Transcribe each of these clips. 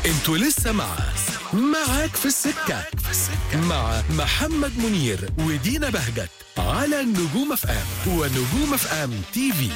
انتوا لسه مع معاك في السكة مع محمد منير ودينا بهجت على النجوم اف ام ونجوم اف ام تي في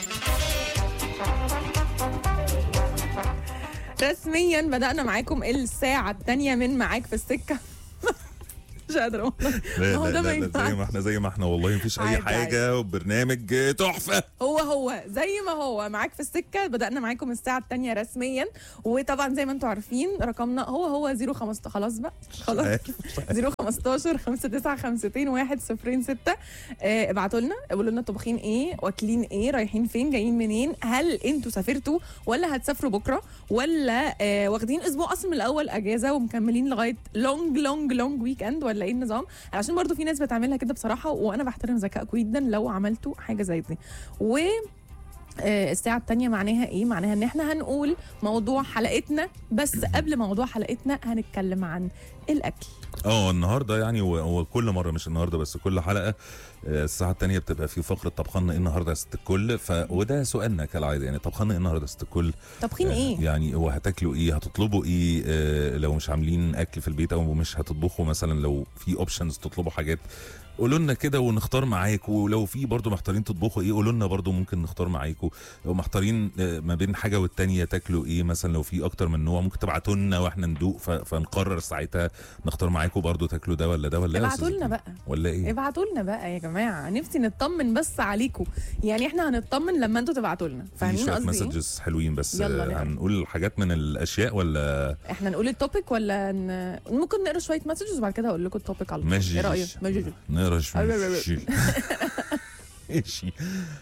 رسميا بدأنا معاكم الساعة الثانية من معاك في السكة مش قادرة والله لا هو لا, ده لا, ما لا زي ينفعش. ما احنا زي ما احنا والله مفيش اي عادي، حاجه وبرنامج تحفه هو هو زي ما هو معاك في السكة بدأنا معاكم الساعة الثانية رسميا وطبعا زي ما انتم عارفين رقمنا هو هو 015 خلاص بقى خلاص 015 5952 106 آه، ابعتوا لنا قولوا لنا طبخين ايه واكلين ايه رايحين فين جايين منين هل انتوا سافرتوا ولا هتسافروا بكره ولا آه واخدين اسبوع اصلا من الاول اجازه ومكملين لغايه لونج لونج لونج ويك اند ولا ايه النظام عشان برضو في ناس بتعملها كده بصراحه وانا بحترم ذكائكم جدا لو عملتوا حاجه زي دي و آه، الساعة التانية معناها ايه؟ معناها ان احنا هنقول موضوع حلقتنا بس قبل موضوع حلقتنا هنتكلم عن الاكل اه النهارده يعني و- وكل مره مش النهارده بس كل حلقه آه، الساعه الثانيه بتبقى في فقره طبخنا ايه النهارده يا ست الكل ف وده سؤالنا كالعاده يعني طبخنا ايه النهارده يا ست الكل طبخين آه، ايه؟ يعني هو هتاكلوا ايه هتطلبوا ايه آه، لو مش عاملين اكل في البيت او مش هتطبخوا مثلا لو في اوبشنز تطلبوا حاجات قولوا لنا كده ونختار معاكم ولو في برضو محتارين تطبخوا ايه قولوا لنا برضو ممكن نختار معاكم لو محتارين آه، ما بين حاجه والتانيه تاكلوا ايه مثلا لو في اكتر من نوع ممكن تبعتوا لنا واحنا ندوق ف- فنقرر ساعتها نختار معاكم برضو تاكلوا ده ولا ده ولا إيه يا ابعتوا أستاذ لنا إبراهيم؟ بقى ولا ايه ابعتوا لنا بقى يا جماعه نفسي نطمن بس عليكم يعني احنا هنطمن لما انتوا تبعتوا لنا في فاهمين شويه قصدي ايه؟ مسجز حلوين بس يلا آه، نقرا. هنقول حاجات من الاشياء ولا احنا نقول التوبيك ولا ن... ممكن نقرا شويه مسجز وبعد كده اقول لكم التوبيك على طول ماشي ايه رايك؟ ماشي نقرا أيوة، ماشي ماشي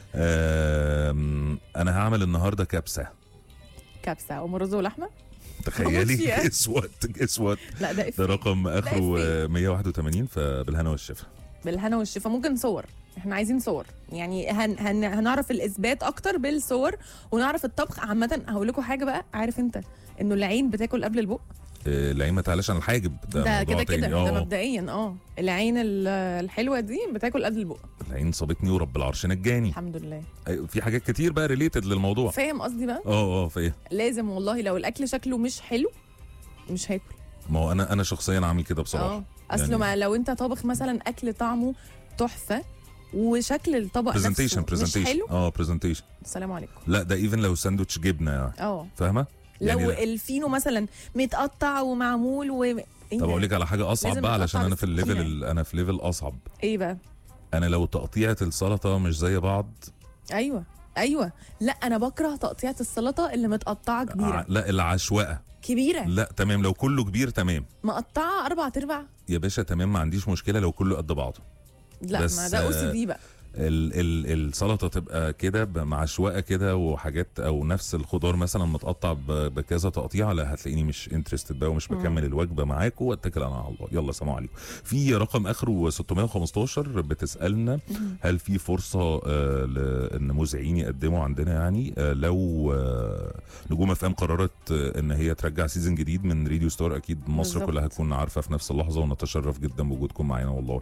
آم، انا هعمل النهارده كبسه كبسه ام رز ولحمه تخيلي ماشي. اسود اسود لا ده ده إفيه. رقم اخره إفيه. آه، 181 فبالهنا والشفا بالهنا والشفا ممكن صور احنا عايزين صور يعني هن هن هنعرف الاثبات اكتر بالصور ونعرف الطبخ عامه هقول لكم حاجه بقى عارف انت انه العين بتاكل قبل البق آه، العين ما تعلاش عن الحاجب ده, ده موضوع كده كده تاني. ده اه مبدئيا اه العين ال- الحلوه دي بتاكل قبل البق العين صابتني ورب العرش نجاني الحمد لله أيوة، في حاجات كتير بقى ريليتد للموضوع فاهم قصدي بقى اه اه فايه لازم والله لو الاكل شكله مش حلو مش هاكل ما هو انا انا شخصيا عامل كده بصراحه اه اصله يعني- ما لو انت طابخ مثلا اكل طعمه تحفه وشكل الطبق برزنتيشن نفسه مش برزنتيشن حلو اه برزنتيشن السلام عليكم لا ده ايفن لو ساندوتش جبنه يعني اه فاهمه لو لا. الفينو مثلا متقطع ومعمول و إيه طب ده؟ اقول لك على حاجه اصعب لازم بقى نقطع علشان انا في الليفل بالسكينة. ال- انا في ليفل اصعب ايه بقى انا لو تقطيعه السلطه مش زي بعض ايوه ايوه لا انا بكره تقطيعه السلطه اللي متقطعه ع- كبيره لا العشوائه كبيره لا تمام لو كله كبير تمام مقطعه اربع ارباع يا باشا تمام ما عنديش مشكله لو كله قد بعضه لا بس، ما ده او سي آه، دي بقى ال ال السلطه تبقى كده ب- معشوائه كده وحاجات او نفس الخضار مثلا متقطع ب- بكذا تقطيع لا هتلاقيني مش انترستد بقى ومش بكمل الوجبه معاكم واتكل انا على الله يلا سلام عليكم في رقم اخره 615 بتسالنا هل في فرصه آه لان مذيعين يقدموا عندنا يعني آه لو آه نجوم اف ام قررت آه ان هي ترجع سيزون جديد من راديو ستار اكيد مصر بالظبط. كلها هتكون عارفه في نفس اللحظه ونتشرف جدا بوجودكم معانا والله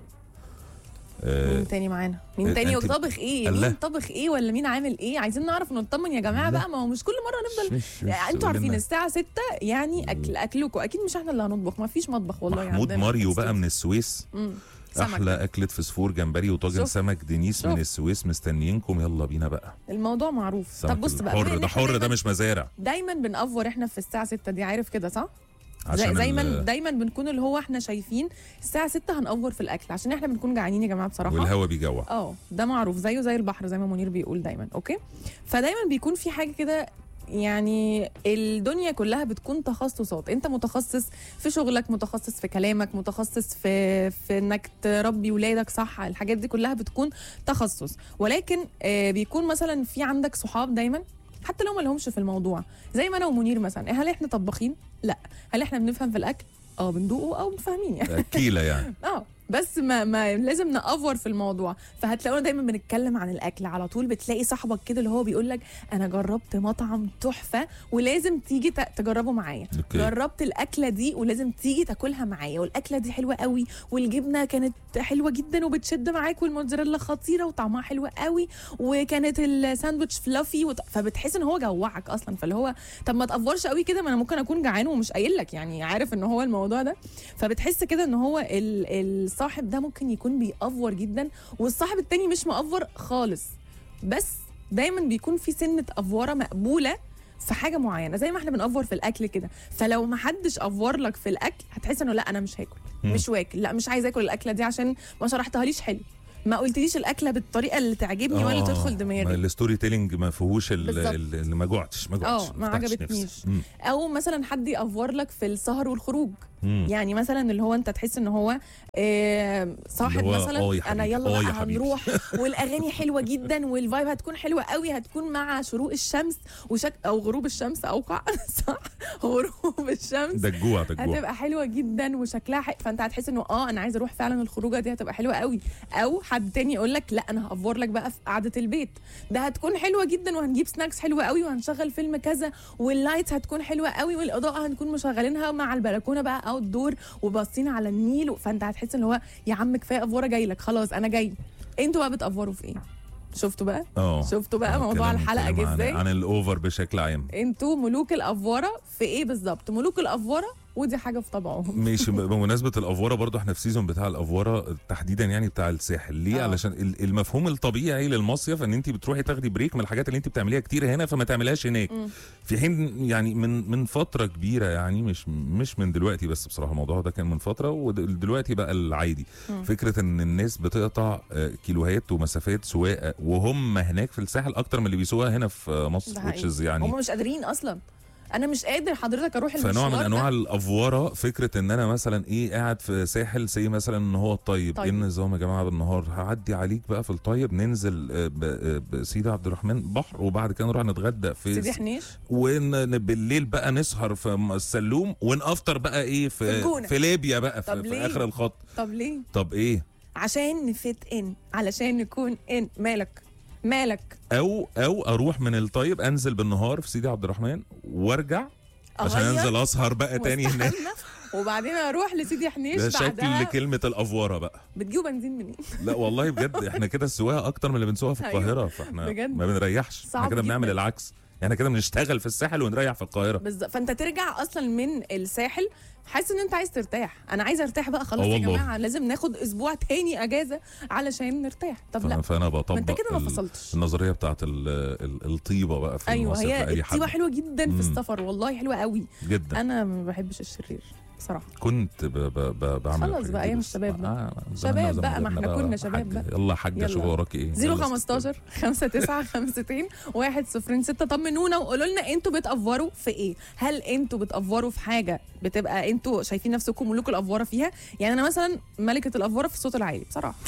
آه مين تاني معانا مين آه، تاني أنت- وطابخ ايه الله. مين طابخ ايه ولا مين عامل ايه عايزين نعرف نطمن يا جماعه لا. بقى ما هو مش كل مره نفضل مش مش انتوا عارفين قولنا. الساعه 6 يعني اكل اكلكم اكيد مش احنا اللي هنطبخ ما فيش مطبخ والله محمود عندنا ماريو في بقى من السويس مم. سمك احلى ده. اكله فسفور جمبري وطاجن شوف. سمك دينيس من شوف. السويس مستنيينكم يلا بينا بقى الموضوع معروف سمك طب بص بقى بما حر إن ده إحنا حر ده دايماً- مش مزارع دايما بنأفور احنا في الساعه 6 دي عارف كده صح زي عشان دايما ال- دايما بنكون اللي هو احنا شايفين الساعه 6 هنأفور في الاكل عشان احنا بنكون جعانين يا جماعه بصراحه والهوا بيجوع اه ده معروف زيه زي البحر زي ما منير بيقول دايما اوكي فدايما بيكون في حاجه كده يعني الدنيا كلها بتكون تخصصات انت متخصص في شغلك متخصص في كلامك متخصص في في انك تربي ولادك صح الحاجات دي كلها بتكون تخصص ولكن آه بيكون مثلا في عندك صحاب دايما حتى لو ما لهمش في الموضوع زي ما انا ومنير مثلا هل احنا طباخين لا هل احنا بنفهم في الاكل اه بندوقه او فاهمين يعني اكيله يعني اه بس ما, ما لازم نأفور في الموضوع فهتلاقونا دايما بنتكلم عن الاكل على طول بتلاقي صاحبك كده اللي هو بيقول لك انا جربت مطعم تحفه ولازم تيجي ت- تجربه معايا أوكي. جربت الاكله دي ولازم تيجي تاكلها معايا والاكله دي حلوه قوي والجبنه كانت حلوه جدا وبتشد معاك والموتزاريلا خطيره وطعمها حلو قوي وكانت الساندوتش فلافي وط... فبتحس ان هو جوعك اصلا فاللي هو طب ما تقفرش قوي كده ما انا ممكن اكون جعان ومش قايل لك يعني عارف ان هو الموضوع ده فبتحس كده ان هو ال- الصاحب ده ممكن يكون بيأفور جدا والصاحب التاني مش مأفور خالص بس دايما بيكون في سنه افوره مقبوله في حاجه معينه زي ما احنا بنأفور في الاكل كده فلو ما حدش افور لك في الاكل هتحس انه لا انا مش هاكل مم. مش واكل لا مش عايز اكل الاكله دي عشان ما شرحتهاليش حلو ما قلتليش الاكله بالطريقه اللي تعجبني ولا آه، تدخل ما دماغي الستوري تيلينج ما فيهوش ال- بالظبط. ال- اللي ما جوعتش ما جوعتش آه، ما فتحتش عجبتنيش. نفسي. مم. او مثلا حد يأفور لك في السهر والخروج مم. يعني مثلا اللي هو انت تحس ان هو آه، صاحب اللي هو مثلا آه يا انا حبيبي، يلا آه بقى يا حبيبي. هنروح والاغاني حلوه جدا والفايب هتكون حلوه قوي هتكون مع شروق الشمس وشك او غروب الشمس اوقع صح غروب الشمس ده الجوع ده الجوع هتبقى حلوه جدا وشكلها حق فانت هتحس انه اه انا عايزه اروح فعلا الخروجه دي هتبقى حلوه قوي او حد تاني يقول لك لا انا هافور لك بقى في قعده البيت ده هتكون حلوه جدا وهنجيب سناكس حلوه قوي وهنشغل فيلم كذا واللايتس هتكون حلوه قوي والاضاءه هنكون مشغلينها مع البلكونه بقى اوت دور وباصين على النيل فانت هتحس ان هو يا عم كفايه افوره جاي لك خلاص انا جاي انتوا بقى بتافوروا في ايه شفتوا بقى اه شفتوا بقى آه، موضوع كلام- الحلقه كلام جه عن- ازاي عن الاوفر بشكل عام انتوا ملوك الافوره في ايه بالظبط ملوك الافوره ودي حاجه في طبعهم ماشي بمناسبه الافوره برضو احنا في سيزون بتاع الافوره تحديدا يعني بتاع الساحل ليه آه. علشان ال- المفهوم الطبيعي للمصيف ان انت بتروحي تاخدي بريك من الحاجات اللي انت بتعمليها كتير هنا فما تعملهاش هناك مم. في حين يعني من من فتره كبيره يعني مش مش من دلوقتي بس بصراحه الموضوع ده كان من فتره ودلوقتي بقى العادي مم. فكره ان الناس بتقطع آه، كيلوهات ومسافات سواقه وهم هناك في الساحل اكتر من اللي بيسوقها هنا في ده مصر حقيقي. which is يعني هم مش قادرين اصلا انا مش قادر حضرتك اروح المشوار فنوع من ده. انواع الافوره فكره ان انا مثلا ايه قاعد في ساحل زي مثلا ان هو الطيب طيب. ايه النظام يا جماعه بالنهار هعدي عليك بقى في الطيب ننزل آه، ب- آه، بسيدي عبد الرحمن بحر وبعد كده نروح نتغدى في سيدي حنيش وبالليل بقى نسهر في م- السلوم ونافطر بقى ايه في في, الجونة. في ليبيا بقى طب في, في ليه؟ اخر الخط طب ليه طب ايه عشان نفت ان علشان نكون ان مالك مالك او او اروح من الطيب انزل بالنهار في سيدي عبد الرحمن وارجع عشان أغير انزل اسهر بقى تاني هناك واستحمى، وبعدين اروح لسيدي حنيش ده بعدها شكل كلمه الافوره بقى بتجيبوا بنزين منين لا والله بجد احنا كده السواقه اكتر من اللي بنسوقها في أيوة. القاهره فاحنا بجد. ما بنريحش احنا صعب كده بنعمل جداً. العكس احنا كده بنشتغل في الساحل ونريح في القاهره بالظبط فانت ترجع اصلا من الساحل حاسس ان انت عايز ترتاح انا عايزه ارتاح بقى خلاص آه يا والله. جماعه لازم ناخد اسبوع تاني اجازه علشان نرتاح طب فانا لا فانا ما بطبق انت كده ما ال- فصلتش النظريه بتاعت ال ال الطيبه بقى في ايوه المصيف هي لأي حد الطيبه حلوه جدا مم. في السفر والله حلوه قوي جدا انا ما بحبش الشرير بصراحه كنت ب ب ب بعمل خلاص الحاجات بقى دي أيام بس الشباب بقى. آه شباب زماننا وزمان بقى، ما غيرنا إحنا كنا شباب حاجة. بقى. يلا يا حاجه يلا. شوفي وراكي ايه يلا 015 59 52 106 طمنونا وقولوا لنا انتوا بتأفوروا في ايه؟ هل انتوا بتأفوروا في حاجه بتبقى انتوا شايفين نفسكم ملوك الأفوره فيها؟ يعني انا مثلا ملكه الأفوره في الصوت العالي بصراحه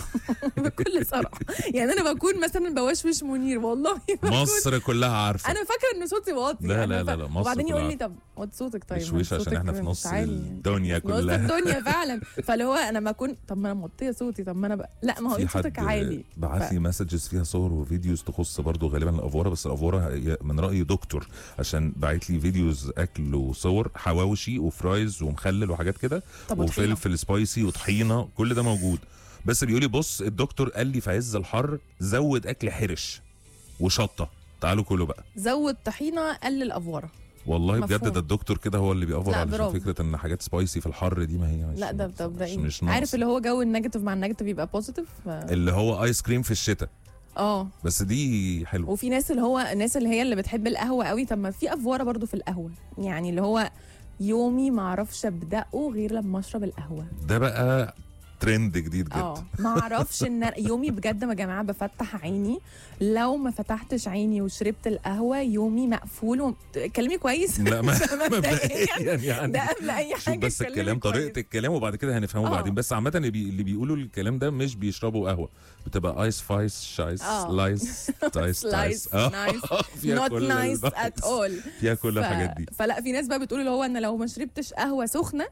بكل صراحه يعني انا بكون مثلا بوشوش منير والله بكون مصر كلها عارفه انا فاكره ان صوتي واطي لا، أنا لا، ف- لا، لا، مصر وبعدين يقول كلها لي طب وطي صوتك طيب مش وش عشان صوتك احنا في مش نص عالي. الدنيا في نص كلها الدنيا فعلا فاللي هو انا ما اكون طب ما انا موطيه صوتي طب ما انا بقى لا ما هو في انت صوتك عالي بعت لي مسجز فيها صور وفيديوز تخص برضو غالبا الافوره بس الافوره هي من رايي دكتور عشان بعت لي فيديوز اكل وصور حواوشي وفرايز ومخلل وحاجات كده طب وطحينة؟ وفلفل سبايسي وطحينه كل ده موجود بس بيقول لي بص الدكتور قال لي في عز الحر زود اكل حرش وشطه تعالوا كلوا بقى زود طحينه قلل افوره والله بجد مفهوم. ده الدكتور كده هو اللي بيأفور لا، علشان برافو. فكره ان حاجات سبايسي في الحر دي ما هي مش لا ده طب ده مش, ايه مش عارف ناقص. اللي هو جو النيجاتيف مع النيجاتيف يبقى بوزيتيف اللي هو ايس كريم في الشتاء اه بس دي حلوه وفي ناس اللي هو الناس اللي هي اللي بتحب القهوه قوي طب ما في افوره برضو في القهوه يعني اللي هو يومي ما اعرفش ابداه غير لما اشرب القهوه ده بقى ترند جديد جدا اه ما اعرفش ان أنا- يومي بجد يا جماعه بفتح عيني لو ما فتحتش عيني وشربت القهوه يومي مقفول و... كلمي كويس لا ما مبدئياً مبدئيا يعني ده قبل اي شوف حاجه بس اتكلمي الكلام كويس. طريقه الكلام وبعد كده هنفهمه آه. بعدين بس عامه اللي, بي... اللي بيقولوا الكلام ده مش بيشربوا قهوه بتبقى ايس فايس شايس آه. لايس تايس سلايس تايس آه. نايس فيها نوت كل نايس ال- ات اول فيها كل الحاجات دي فلا في ناس بقى بتقول اللي هو ان لو ما شربتش قهوه سخنه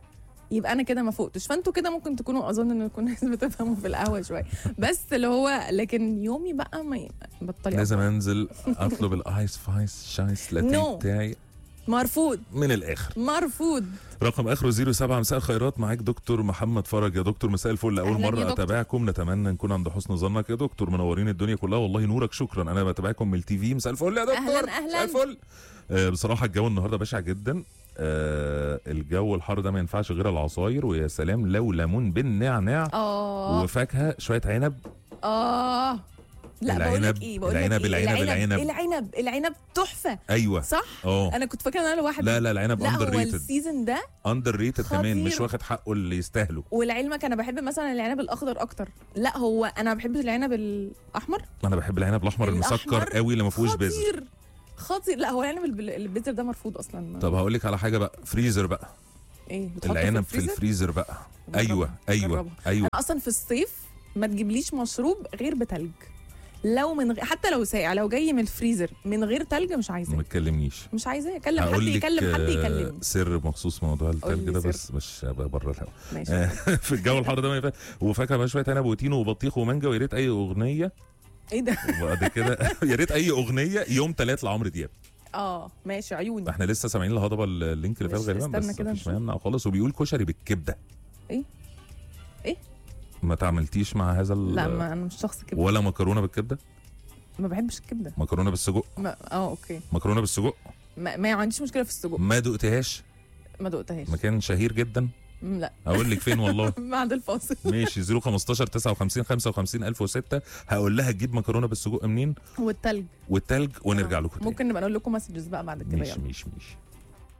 يبقى انا كده ما فوقتش فانتوا كده ممكن تكونوا اظن ان تكون ناس بتفهموا في القهوه شويه بس اللي هو لكن يومي بقى ما ي- بطلي لازم انزل اطلب الايس فايس شايس لاتيه No. بتاعي مرفوض من الاخر مرفوض رقم اخره 07 مساء الخيرات معاك دكتور محمد فرج يا دكتور مساء الفل اول أهلاً يا مره دكتور. اتابعكم نتمنى نكون عند حسن ظنك يا دكتور منورين الدنيا كلها والله نورك شكرا انا بتابعكم من التي في مساء الفل يا دكتور أهلاً، أهلاً. مساء الفل آه بصراحه الجو النهارده بشع جدا آه الجو الحر ده ما ينفعش غير العصاير ويا سلام لو ليمون بالنعناع اه وفاكهه شويه عنب اه لا بقول العنب- لك ايه بقول لك العنب- إيه؟ العنب- العنب. العنب العنب تحفه ايوه صح اه انا كنت فاكره ان انا لوحدي لا لا العنب لا اندر هو ريتد السيزون ده اندر ريتد كمان مش خطير. واخد حقه اللي يستاهله ولعلمك انا بحب مثلا العنب الاخضر اكتر لا هو انا بحب العنب الاحمر انا بحب العنب الاحمر المسكر الأحمر قوي اللي ما فيهوش بذر خطير خطير لا هو العنب الب- البذر ده مرفوض اصلا طب هقول لك على حاجه بقى فريزر بقى ايه بتحطه العنب في الفريزر؟ الفريزر بقى جربها، ايوه ايوه جربها. ايوه انا اصلا في الصيف ما تجيبليش مشروب غير بتلج لو من غ... حتى لو ساقع لو جاي من الفريزر من غير تلج مش ما عايزاه تكلمنيش مش عايزاه اكلم حد هقول لك يكلم حد آه، يكلمني سر مخصوص موضوع قول التلج لي ده سر. بس مش بره الهوا ماشي آه، في الجو الحر ده ما ينفع وفاكهه بقى شويه عنب وتينو وبطيخ ومانجا ويا ريت اي اغنيه ايه ده وبعد كده يا ريت اي اغنيه يوم ثلاث لعمرو دياب اه ماشي عيوني احنا لسه سامعين الهضبه اللينك اللي فات مش- غالبا استنى بس كده مفيش نشوف. مانع خالص وبيقول كشري بالكبده ايه ايه ما تعملتيش مع هذا ال- لا ما انا مش شخص كده ولا مكرونه بالكبده ما بحبش الكبده مكرونه بالسجق ما... اه اوكي مكرونه بالسجق ما... ما عنديش مشكله في السجق ما دقتهاش ما دقتهاش مكان شهير جدا مم، لا اقول لك فين والله بعد الفاصل ماشي 015 59 55 1006 هقول لها تجيب مكرونه بالسجق منين والتلج والتلج ونرجع لكم تاني ممكن نبقى نقول لكم مسجز بقى بعد كده ماشي يلا ماشي ماشي